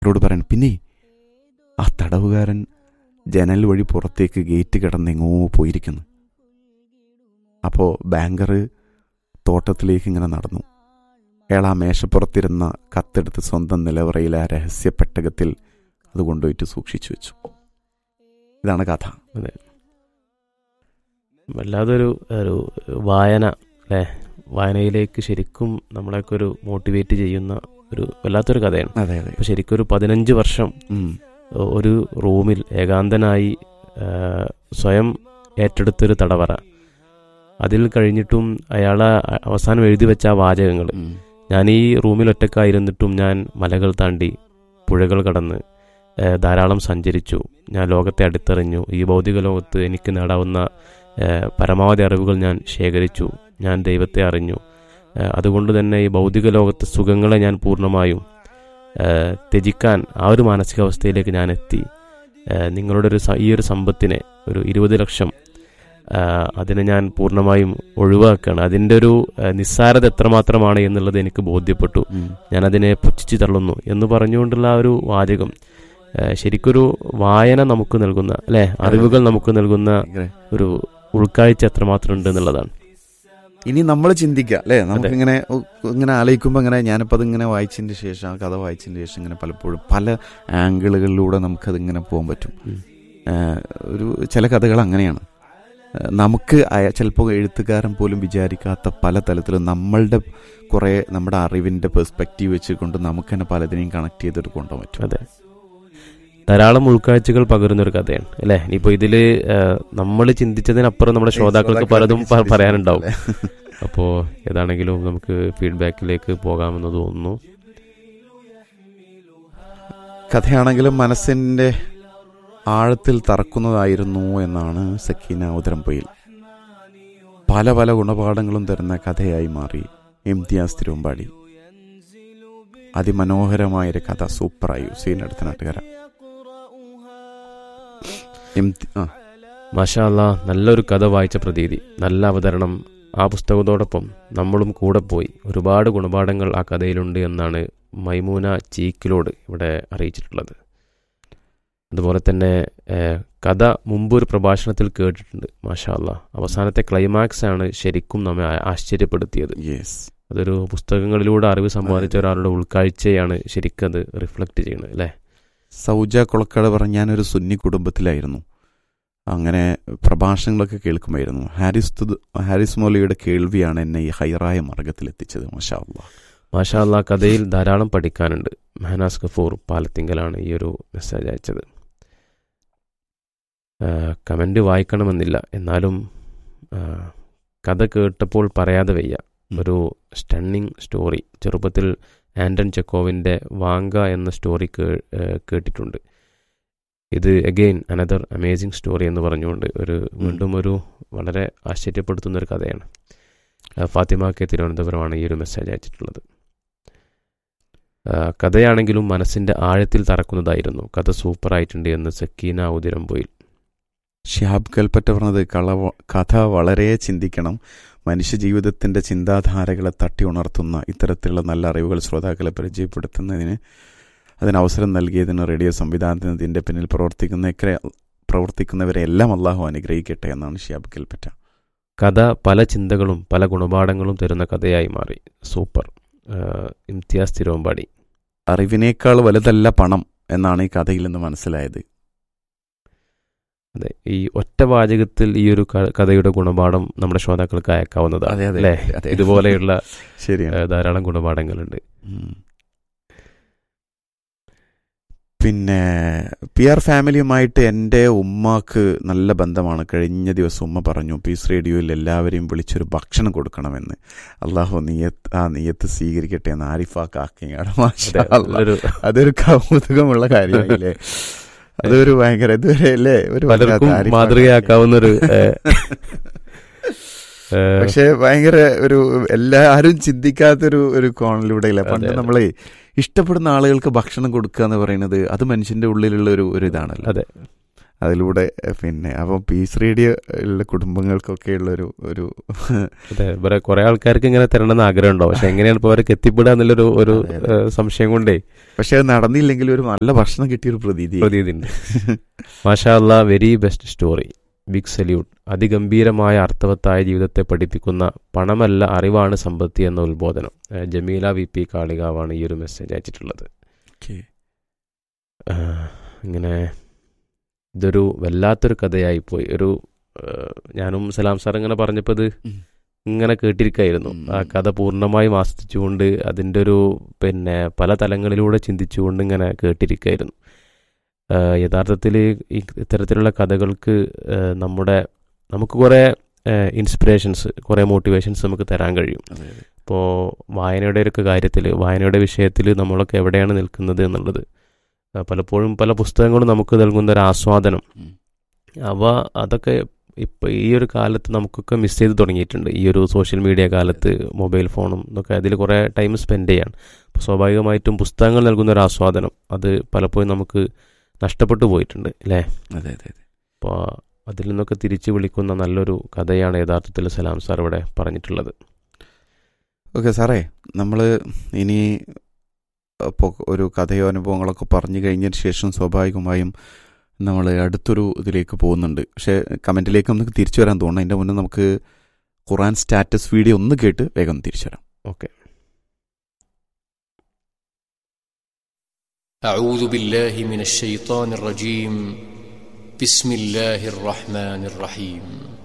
അവരോട് പറയണം പിന്നെ ആ തടവുകാരൻ ജനൽ വഴി പുറത്തേക്ക് ഗേറ്റ് കിടന്നെങ്ങോ പോയിരിക്കുന്നു അപ്പോൾ ബാങ്കർ തോട്ടത്തിലേക്ക് ഇങ്ങനെ നടന്നു അയാൾ ആ മേശപ്പുറത്തിരുന്ന കത്തെടുത്ത് സ്വന്തം നിലവറയിൽ ആ രഹസ്യ പെട്ടകത്തിൽ അത് കൊണ്ടുപോയിട്ട് സൂക്ഷിച്ചു വെച്ചു ഇതാണ് കഥ വല്ലാതൊരു ഒരു വായന അല്ലേ വായനയിലേക്ക് ശരിക്കും നമ്മളെയൊക്കെ ഒരു മോട്ടിവേറ്റ് ചെയ്യുന്ന ഒരു വല്ലാത്തൊരു കഥയാണ് അതെ അതെ അപ്പോൾ ശരിക്കും ഒരു പതിനഞ്ച് വർഷം ഉം. ഒരു റൂമിൽ ഏകാന്തനായി ആ, സ്വയം ഏറ്റെടുത്തൊരു തടവറ അതിൽ കഴിഞ്ഞിട്ടും അയാൾ അവസാനം എഴുതി വെച്ച ആ വാചകങ്ങൾ ഉം. ഞാൻ ഈ റൂമിൽ ഒറ്റക്കായിരുന്നിട്ടും ഞാൻ മലകൾ താണ്ടി പുഴകൾ കടന്ന് ആ, ധാരാളം സഞ്ചരിച്ചു ഞാൻ ലോകത്തെ അടുത്തെറിഞ്ഞു ഈ ഭൗതിക ലോകത്ത് എനിക്ക് നേടാവുന്ന ആ, പരമാവധി അറിവുകൾ ഞാൻ ശേഖരിച്ചു ഞാൻ ദൈവത്തെ അറിഞ്ഞു ആ, അതുകൊണ്ട് തന്നെ ഈ ഭൗതിക ലോകത്തെ സുഖങ്ങളെ ഞാൻ പൂർണ്ണമായും ആ, ത്യജിക്കാൻ ആ ഒരു മാനസികാവസ്ഥയിലേക്ക് ഞാൻ എത്തി ആ, നിങ്ങളുടെ ഒരു സ- ഈ ഒരു സമ്പത്തിനെ ഒരു ഇരുപത് ലക്ഷം ആ, അതിനെ ഞാൻ പൂർണ്ണമായും ഒഴിവാക്കുകയാണ് അതിൻ്റെ ഒരു ആ, നിസ്സാരത എത്രമാത്രമാണ് എന്നുള്ളത് എനിക്ക് ബോധ്യപ്പെട്ടു ഉം. ഞാൻ അതിനെ പുച്ഛിച്ചു തള്ളുന്നു എന്ന് പറഞ്ഞുകൊണ്ടുള്ള ആ ഒരു വാചകം ആ, ശരിക്കൊരു വായന നമുക്ക് നൽകുന്ന അല്ലെ അറിവുകൾ നമുക്ക് നൽകുന്ന ഭയങ്കര ഒരു ഉൾക്കാഴ്ച എത്രമാത്രം ഉണ്ട് എന്നുള്ളതാണ് ഇനി നമ്മൾ ചിന്തിക്കുക അല്ലേ നമുക്കിങ്ങനെ ഉ- ഇങ്ങനെ ആലോചിക്കുമ്പോൾ ഇങ്ങനെ ഞാനിപ്പോൾ അതിങ്ങനെ വായിച്ചതിന് ശേഷം ആ കഥ വായിച്ചതിന് ശേഷം ഇങ്ങനെ പലപ്പോഴും പല ആംഗിളുകളിലൂടെ നമുക്കതിങ്ങനെ പോകാൻ പറ്റും ഉം. ഏഹ് ഒരു ചില കഥകൾ അങ്ങനെയാണ് ഏഹ് നമുക്ക് അയ- ചിലപ്പോൾ എഴുത്തുകാരൻ പോലും വിചാരിക്കാത്ത പല തലത്തിലും നമ്മളുടെ കുറേ നമ്മുടെ അറിവിൻ്റെ പെർസ്പെക്റ്റീവ് വെച്ചുകൊണ്ട് നമുക്ക് തന്നെ പലതിനെയും കണക്ട് ചെയ്തിട്ട് കൊണ്ടുപോകാൻ പറ്റും അതെ ധാരാളം ഉൾക്കാഴ്ചകൾ പകരുന്ന ഒരു കഥയാണ് അല്ലെ ഇനിയിപ്പോ ഇതില് നമ്മൾ ചിന്തിച്ചതിനപ്പുറം നമ്മുടെ ശ്രോതാക്കൾക്ക് പലതും പ- പറയാനുണ്ടാവും അപ്പോൾ ഏതാണെങ്കിലും നമുക്ക് ഫീഡ്ബാക്കിലേക്ക് പോകാമെന്ന് തോന്നുന്നു കഥയാണെങ്കിലും മനസ്സിൻ്റെ ആഴത്തിൽ തറക്കുന്നതായിരുന്നു എന്നാണ് സക്കീന ഉദരംപൊയിൽ പല പല ഗുണപാഠങ്ങളും തരുന്ന കഥയായി മാറി ഇംതിയാസ് തിരുവമ്പാടി അതിമനോഹരമായൊരു കഥ സൂപ്പറായി ഹുസൈൻ അടുത്ത നാട്ടുകാര ഇംതി- ആ, മാഷാ അല്ലാ നല്ലൊരു കഥ വായിച്ച പ്രതീതി നല്ല അവതരണം ആ പുസ്തകത്തോടൊപ്പം നമ്മളും കൂടെ പോയി ഒരുപാട് ഗുണപാഠങ്ങൾ ആ കഥയിലുണ്ട് എന്നാണ് മൈമൂന ചീക്കിലോട് ഇവിടെ അറിയിച്ചിട്ടുള്ളത് അതുപോലെ തന്നെ ഏഹ്, കഥ മുമ്പ് ഒരു പ്രഭാഷണത്തിൽ കേട്ടിട്ടുണ്ട് മാഷാ അല്ലാ അവസാനത്തെ ക്ലൈമാക്സ് ആണ് ശരിക്കും നമ്മെ ആ- ആശ്ചര്യപ്പെടുത്തിയത് yes. അതൊരു പുസ്തകങ്ങളിലൂടെ അറിവ് സമ്പാദിച്ച ഒരാളുടെ ഉൾക്കാഴ്ചയാണ് ശരിക്കും അത് റിഫ്ലക്റ്റ് ചെയ്യുന്നത് അല്ലേ സൗജ കൊളക്കട പറഞ്ഞ ഞാനൊരു സുന്നി കുടുംബത്തിലായിരുന്നു അങ്ങനെ പ്രഭാഷണങ്ങളൊക്കെ കേൾക്കുമായിരുന്നു ഹാരിസ് തുദ്- ഹാരിസ് മൗലയുടെ കേൾവിയാണ് എന്നെ ഈ ഹൈറായ മാർഗത്തിലെത്തിച്ചത് മാഷാ അള്ളാ മാഷാ അല്ലാ കഥയിൽ ധാരാളം പഠിക്കാനുണ്ട് മെഹനാസ് ഗഫൂർ പാലത്തിങ്കലാണ് ഈ ഒരു മെസ്സേജ് അയച്ചത് കമൻ്റ് വായിക്കണമെന്നില്ല എന്നാലും ആ, കഥ കേട്ടപ്പോൾ പറയാതെ വയ്യ ഒരു സ്റ്റണ്ണിങ് സ്റ്റോറി ചെറുപ്പത്തിൽ ആൻഡൺ ചെക്കോവിൻ്റെ വാങ്ക എന്ന സ്റ്റോറി കേ- ആ, കേട്ടിട്ടുണ്ട് ഇത് അഗെയിൻ അനദർ അമേസിങ് സ്റ്റോറി എന്ന് പറഞ്ഞുകൊണ്ട് ഒരു വീണ്ടും ഒരു വളരെ ആശ്ചര്യപ്പെടുത്തുന്ന ഒരു കഥയാണ് ആ, ഫാത്തിമ കെ തിരുവനന്തപുരമാണ് ഈ ഒരു മെസ്സേജ് അയച്ചിട്ടുള്ളത് ആ, കഥയാണെങ്കിലും മനസ്സിൻ്റെ ആഴത്തിൽ തറക്കുന്നതായിരുന്നു കഥ സൂപ്പറായിട്ടുണ്ട് എന്ന് സക്കീന ഉദിരംപോയിൽ ഷിഹാബ് കൽപ്പറ്റ പറഞ്ഞത് കള കഥ വളരെ ചിന്തിക്കണം മനുഷ്യ ജീവിതത്തിന്റെ ചിന്താധാരകളെ തട്ടി ഉണർത്തുന്ന ഇത്തരത്തിലുള്ള നല്ല അറിവുകൾ ശ്രോതാക്കളെ പരിചയപ്പെടുത്തുന്നതിന് അതിന് അവസരം നൽകിയതിന് റേഡിയോ സംവിധാനത്തിന് ഇതിന്റെ പിന്നിൽ പ്രവർത്തിക്കുന്ന പ്രവർത്തിക്കുന്നവരെ എല്ലാം അള്ളാഹു അനുഗ്രഹിക്കട്ടെ എന്നാണ് ഷിഹാബ് കൽപ്പറ്റ കഥ പല ചിന്തകളും പല ഗുണപാഠങ്ങളും തരുന്ന കഥയായി മാറി സൂപ്പർ ആ, ഇംതിയാസ് തിരുവമ്പാടി അറിവിനേക്കാൾ വലുതല്ല പണം എന്നാണ് ഈ കഥയിൽ നിന്ന് മനസ്സിലായത് അതെ ഈ ഒറ്റ വാചകത്തിൽ ഈ ഒരു ക- കഥയുടെ ഗുണപാഠം നമ്മുടെ ശ്രോതാക്കൾക്ക് അയക്കാവുന്നതാണ് അല്ലേ ഇതുപോലെയുള്ള ശരിയാണ് ആ, ധാരാളം ഗുണപാഠങ്ങളുണ്ട് ഉം. പിന്നെ പി ആർ ഫാമിലിയുമായിട്ട് എൻ്റെ ഉമ്മാക്ക് നല്ല ബന്ധമാണ് കഴിഞ്ഞ ദിവസം ഉമ്മ പറഞ്ഞു പീസ് റേഡിയോയിൽ എല്ലാവരെയും വിളിച്ചൊരു ഭക്ഷണം കൊടുക്കണമെന്ന് അള്ളാഹു നീയത്ത് ആ നീയത്ത് സ്വീകരിക്കട്ടെ എന്ന് ആരിഫ കാക്കയാണ് മാഷാ അതെ, അല്ലാ. നല്ലൊരു അതൊരു കൗതുകമുള്ള കാര്യമായില്ലേ അതൊരു ഭയങ്കര ഇതുവരെ അല്ലേ ഒരു പലർക്കും വല്ലാത്ത ആരിഫ മാതൃകയാക്കാവുന്ന ഒരു പക്ഷെ ഭയങ്കര ഒരു എല്ലാരും ചിന്തിക്കാത്തൊരു ഒരു കോണിലൂടെ ഇല്ല പണ്ട് അതെ, അതെ. നമ്മളെ ഇഷ്ടപ്പെടുന്ന ആളുകൾക്ക് ഭക്ഷണം കൊടുക്കുക എന്ന് പറയുന്നത് അത് മനുഷ്യന്റെ ഉള്ളിലുള്ള ഒരു ഒരു ഇതാണല്ലോ അതെ അതിലൂടെ എഹ്, പിന്നെ അപ്പം പീസ് റേഡിയോ ഉള്ള കുടുംബങ്ങൾക്കൊക്കെ ഉള്ളൊരു ഒരു അതെ ഇവരെ കുറെ ആൾക്കാർക്ക് ഇങ്ങനെ തരണമെന്ന് ആഗ്രഹം ഉണ്ടാവും പക്ഷെ എങ്ങനെയാണ് ഇപ്പൊ അവർക്ക് എത്തിപ്പെടുക എന്നുള്ളൊരു ഒരു അതെ, അതെ. ഏഹ്, സംശയം കൊണ്ടേ പക്ഷെ അത് നടന്നില്ലെങ്കിൽ ഒരു നല്ല ഭക്ഷണം കിട്ടിയൊരു പ്രതീതി പ്രതീതിയുണ്ട് മാഷാ അല്ലാ very best story big salute അതിഗംഭീരമായ അർത്ഥവത്തായ ജീവിതത്തെ പഠിപ്പിക്കുന്ന പണമല്ല അറിവാണ് സമ്പത്തി എന്ന ഉത്ബോധനം ഏഹ്, ജമീല വി പി കാളികാവാണ് ഈ ഒരു മെസ്സേജ് അയച്ചിട്ടുള്ളത് ആഹ്, ഇങ്ങനെ ഇതൊരു വല്ലാത്തൊരു കഥയായിപ്പോയി ഒരു ആഹ്, ഞാനും സലാം സാർ ഇങ്ങനെ പറഞ്ഞപ്പോൾ ഇത് ഉം. ഇങ്ങനെ കേട്ടിരിക്കായിരുന്നു ഉം. ആ കഥ പൂർണ്ണമായും ആസ്വദിച്ചുകൊണ്ട് അതിൻ്റെ ഒരു പിന്നെ പല തലങ്ങളിലൂടെ ചിന്തിച്ചുകൊണ്ട് ഇങ്ങനെ കേട്ടിരിക്കായിരുന്നു യഥാർത്ഥത്തിൽ ഈ ഇത്തരത്തിലുള്ള കഥകൾക്ക് ആഹ്, നമ്മുടെ നമുക്ക് കുറേ ഇൻസ്പിറേഷൻസ് കുറേ മോട്ടിവേഷൻസ് നമുക്ക് തരാൻ കഴിയും അതെ, അതെ. ഇപ്പോൾ വായനയുടെ ഒരു കാര്യത്തിൽ വായനയുടെ വിഷയത്തിൽ നമ്മളൊക്കെ എവിടെയാണ് നിൽക്കുന്നത് എന്നുള്ളത് ആ, പലപ്പോഴും പല പുസ്തകങ്ങളും നമുക്ക് നൽകുന്ന ഒരു ആസ്വാദനം ഉം. അവ അതൊക്കെ ഇപ്പോൾ ഈ ഒരു കാലത്ത് നമുക്കൊക്കെ മിസ് ചെയ്ത് തുടങ്ങിയിട്ടുണ്ട് ഈ ഒരു സോഷ്യൽ മീഡിയ കാലത്ത് മൊബൈൽ ഫോണും ഇതൊക്കെ അതിൽ കുറേ ടൈം സ്പെൻഡ് ചെയ്യാണ് അപ്പോൾ സ്വാഭാവികമായിട്ടും പുസ്തകങ്ങൾ നൽകുന്ന ഒരു ആസ്വാദനം അത് പലപ്പോഴും നമുക്ക് നഷ്ടപ്പെട്ടു പോയിട്ടുണ്ട് അല്ലേ അതെ അതെ അതെ അപ്പോൾ അതിൽ നിന്നൊക്കെ തിരിച്ചു വിളിക്കുന്ന നല്ലൊരു കഥയാണ് യഥാർത്ഥത്തിൽ സലാം സാർ ഇവിടെ പറഞ്ഞിട്ടുള്ളത് ഓക്കെ സാറേ നമ്മൾ ഇനി ഇപ്പോൾ ഒരു കഥയോ അനുഭവങ്ങളൊക്കെ പറഞ്ഞു കഴിഞ്ഞതിന് ശേഷം സ്വാഭാവികമായും നമ്മൾ അടുത്തൊരു ഇതിലേക്ക് പോകുന്നുണ്ട് പക്ഷേ കമൻറ്റിലേക്ക് നമുക്ക് തിരിച്ചു വരാൻ തോന്നുന്നു അതിൻ്റെ മുന്നേ നമുക്ക് ഖുറാൻ സ്റ്റാറ്റസ് വീഡിയോ ഒന്ന് കേട്ട് വേഗം തിരിച്ചു വരാം ഓക്കെ أعوذ بالله من الشيطان الرجيم بسم الله الرحمن الرحيم